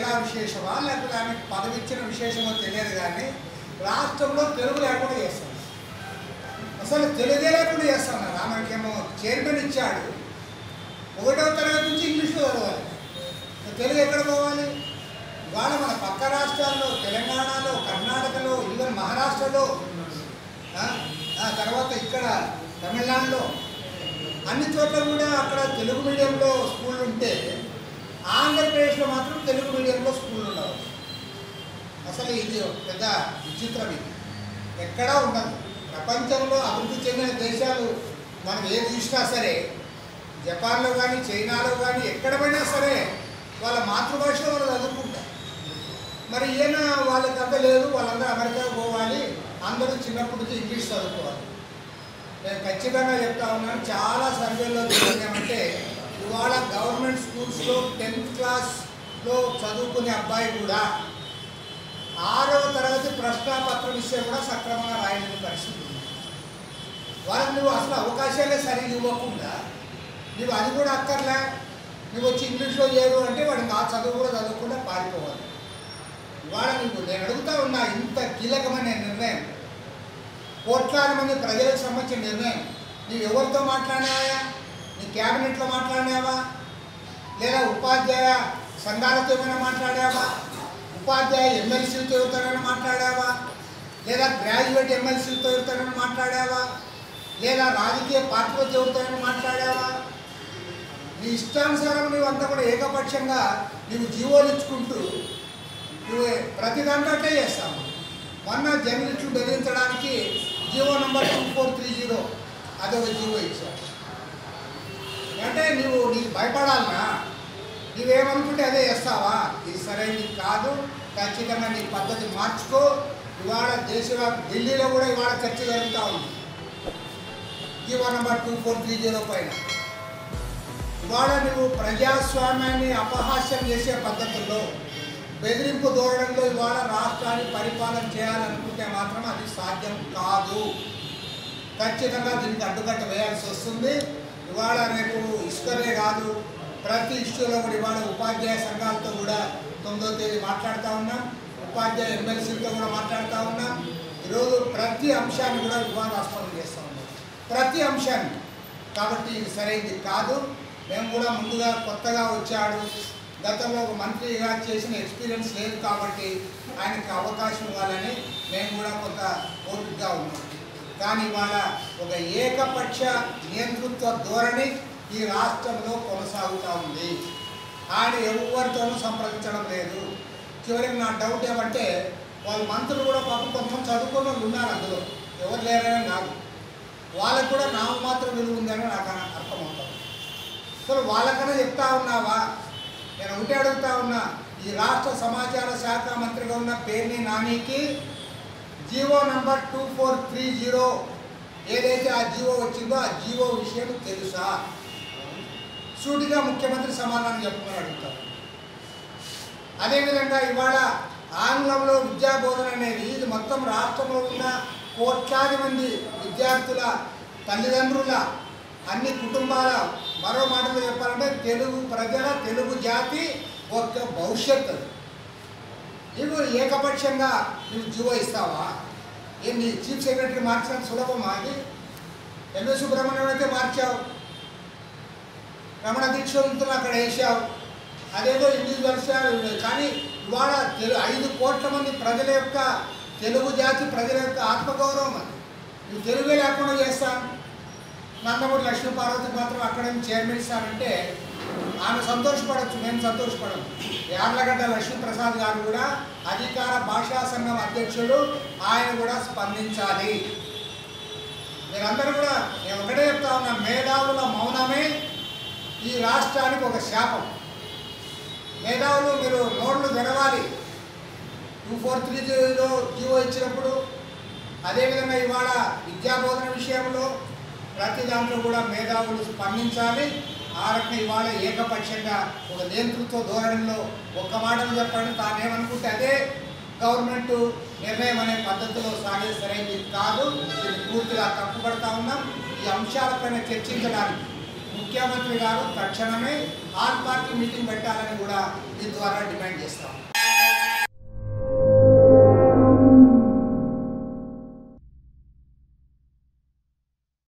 మేధా విశేషమా లేకపోతే ఆమెకు పదవి ఇచ్చిన విశేషమో తెలియదు కానీ రాష్ట్రంలో తెలుగు లేకుండా చేస్తున్నారు అసలు తెలుగే లేకుండా చేస్తున్నారు ఆమెకేమో చైర్మన్ ఇచ్చాడు ఒకటో తరగతి నుంచి ఇంగ్లీష్లో చదవాలి మరి తెలుగు ఎక్కడ పోవాలి ఇవాళ మన పక్క రాష్ట్రాల్లో తెలంగాణలో కర్ణాటకలో ఈవెన్ మహారాష్ట్రలో ఆ, ఆ తర్వాత ఇక్కడ తమిళనాడులో అన్ని చోట్ల కూడా అక్కడ తెలుగు మీడియంలో స్కూళ్ళు ఉంటే ఆంధ్రప్రదేశ్లో మాత్రం తెలుగు మీడియంలో స్కూళ్ళు ఉండవు అసలు ఇది ఒక పెద్ద విచిత్రం ఇది ఎక్కడా ఉండదు ప్రపంచంలో అభివృద్ధి చెందిన దేశాలు మనం ఏది చూసినా సరే జపాన్లో కానీ చైనాలో కానీ ఎక్కడ పోయినా సరే వాళ్ళ మాతృభాషలో వాళ్ళు చదువుకుంటారు మరి ఈయన వాళ్ళకి అంత లేదు వాళ్ళందరూ అమెరికా పోవాలి అందరూ చిన్నప్పటి నుంచి ఇంగ్లీష్ చదువుకోవాలి నేను ఖచ్చితంగా చెప్తా ఉన్నాను చాలా సర్వేలో ఏమంటే ఇవాళ గవర్నమెంట్ స్కూల్స్లో టెన్త్ క్లాస్లో చదువుకునే అబ్బాయి కూడా ఆరవ తరగతి ప్రశ్నాపత్రం ఇస్తే కూడా సక్రమంగా రాయలేని పరిస్థితి ఉంది వాళ్ళకి నువ్వు అసలు అవకాశాలే సరిగ్గా ఇవ్వకుండా నువ్వు అది కూడా అక్కర్లే నువ్వు వచ్చి ఇంగ్లీష్లో చేయరు అంటే వాడికి ఆ చదువు కూడా చదవకుండా పారిపోవాలి ఇవాళ నీకు నేను అడుగుతా ఉన్నా ఇంత కీలకమైన నిర్ణయం కోట్లాది మంది ప్రజలకు సంబంధించిన నిర్ణయం నీవు ఎవరితో మాట్లాడినావా నీ క్యాబినెట్లో మాట్లాడినావా లేదా ఉపాధ్యాయ సంఘాలతో ఏమైనా మాట్లాడావా ఉపాధ్యాయ ఎమ్మెల్సీలతో ఎవరితోనైనా మాట్లాడావా లేదా గ్రాడ్యుయేట్ ఎమ్మెల్సీలతో ఎవరితోనైనా మాట్లాడావా లేదా రాజకీయ పార్టీలతో ఎవరితోనైనా మాట్లాడావా నీ ఇష్టానుసారం నువ్వు అంతా కూడా ఏకపక్షంగా నువ్వు జీవోలు ఇచ్చుకుంటూ నువ్వు ప్రతి దాంట్లో అట్లే చేస్తాము మొన్న జర్నలిస్టులు బెదిరించడానికి GO number two four three zero అదొక జీవో ఇచ్చారు అంటే నువ్వు నీకు భయపడాలనా నువ్వేమనుకుంటే అదే చేస్తావా ఇది సరైనది కాదు ఖచ్చితంగా నీ పద్ధతి మార్చుకో ఇవాళ దేశవ్యాప్త ఢిల్లీలో కూడా ఇవాళ చర్చ జరుగుతూ ఉంది GO number two four three zero పైన ఇవాళ నువ్వు ప్రజాస్వామ్యాన్ని అపహాస్యం చేసే పద్ధతుల్లో బెదిరింపు ధోరణిలో ఇవాళ రాష్ట్రాన్ని పరిపాలన చేయాలనుకుంటే మాత్రం అది సాధ్యం కాదు ఖచ్చితంగా దీనికి అడ్డుకట్ట వేయాల్సి వస్తుంది ఇవాళ రేపు ఇసుకనే కాదు ప్రతి ఇష్యూలో కూడా ఇవాళ ఉపాధ్యాయ సంఘాలతో కూడా తొమ్మిదో తేదీ మాట్లాడుతూ ఉన్నాం ఉపాధ్యాయ ఎమ్మెల్సీలతో కూడా మాట్లాడుతూ ఉన్నాం ఈరోజు ప్రతి అంశాన్ని కూడా వివాదాస్పదం చేస్తూ ఉన్నాం ప్రతి అంశాన్ని కాబట్టి ఇది సరైనది కాదు మేము కూడా ముందుగా కొత్తగా వచ్చాడు గతంలో ఒక మంత్రిగా చేసిన ఎక్స్పీరియన్స్ లేదు కాబట్టి ఆయనకి అవకాశం ఇవ్వాలని మేము కూడా కొంత ఓపికగా ఉన్నాం కానీ ఇవాళ ఒక ఏకపక్ష నియంతృత్వ ధోరణి ఈ రాష్ట్రంలో కొనసాగుతూ ఉంది ఆయన ఎవరితోనూ సంప్రదించడం లేదు చివరికి నా డౌట్ ఏమంటే వాళ్ళ మంత్రులు కూడా పాపం కొంతమంది చదువుకున్న వాళ్ళు ఉన్నారు అందులో ఎవరు లేరని కాదు వాళ్ళకు కూడా నాకు మాత్రం విలువ ఉందని నాకు అర్థమవుతుంది అసలు వాళ్ళకన్నా చెప్తా ఉన్నావా నేను ఒకటి అడుగుతా ఉన్నా ఈ రాష్ట్ర సమాచార శాఖ మంత్రిగా ఉన్న పేర్ని నానికి GO number two four three zero ఏదైతే ఆ జీవో వచ్చిందో ఆ జీవో విషయం తెలుసా సూటిగా ముఖ్యమంత్రి సమాధానం చెప్పమని అడుగుతారు అదేవిధంగా ఇవాళ ఆంగ్లంలో విద్యా బోధన అనేది ఇది మొత్తం రాష్ట్రంలో ఉన్న కోట్లాది మంది విద్యార్థుల తల్లిదండ్రుల అన్ని కుటుంబాల మరో మాటలో చెప్పాలంటే తెలుగు ప్రజల తెలుగు జాతి ఒక భవిష్యత్తు అది. నువ్వు ఏకపక్షంగా నువ్వు జీవో ఇస్తావా ఏంటి చీఫ్ సెక్రటరీ మార్చడం సులభమా అది ఎంఎస్ సుబ్రహ్మణ్యం అయితే మార్చావు రమణ దీక్షవంతులు అక్కడ వేసావు అదేదో ఇండివిజువల్స్ కానీ ఇవాళ తెలు ఐదు కోట్ల మంది ప్రజల యొక్క తెలుగు జాతి ప్రజల యొక్క ఆత్మగౌరవం అది నువ్వు తెలుగే లేకుండా చేస్తాను నందమూరి లక్ష్మీ పార్వతి మాత్రం అక్కడ నుంచి చైర్మన్ ఇస్తానంటే ఆమె సంతోషపడచ్చు మేము సంతోషపడం యార్లగడ్డ లక్ష్మీప్రసాద్ గారు కూడా అధికార భాషా సంఘం అధ్యక్షుడు ఆయన కూడా స్పందించాలి మీరందరూ కూడా నేను ఒకటే చెప్తా ఉన్నా మేధావుల మౌనమే ఈ రాష్ట్రానికి ఒక శాపం మేధావులు మీరు నోళ్ళు తెరవాలి two four three zero GO ఇచ్చినప్పుడు అదేవిధంగా ఇవాళ విద్యాబోధన విషయంలో ప్రతి దాంట్లో కూడా మేధావులు స్పందించాలి ఆ రకంగా ఇవాళ ఏకపక్షంగా ఒక నియంతృత్వ ధోరణిలో ఒక్క మాటలు చెప్పండి తానేమనుకుంటే అదే గవర్నమెంట్ నిర్ణయం అనే పద్ధతిలో సాగే సరైనది కాదు దీన్ని పూర్తిగా తప్పుపడతా ఉన్నాం ఈ అంశాలపైన చర్చించడానికి ముఖ్యమంత్రి గారు తక్షణమే ఆల్ పార్టీ మీటింగ్ పెట్టాలని కూడా మీ ద్వారా డిమాండ్ చేస్తాం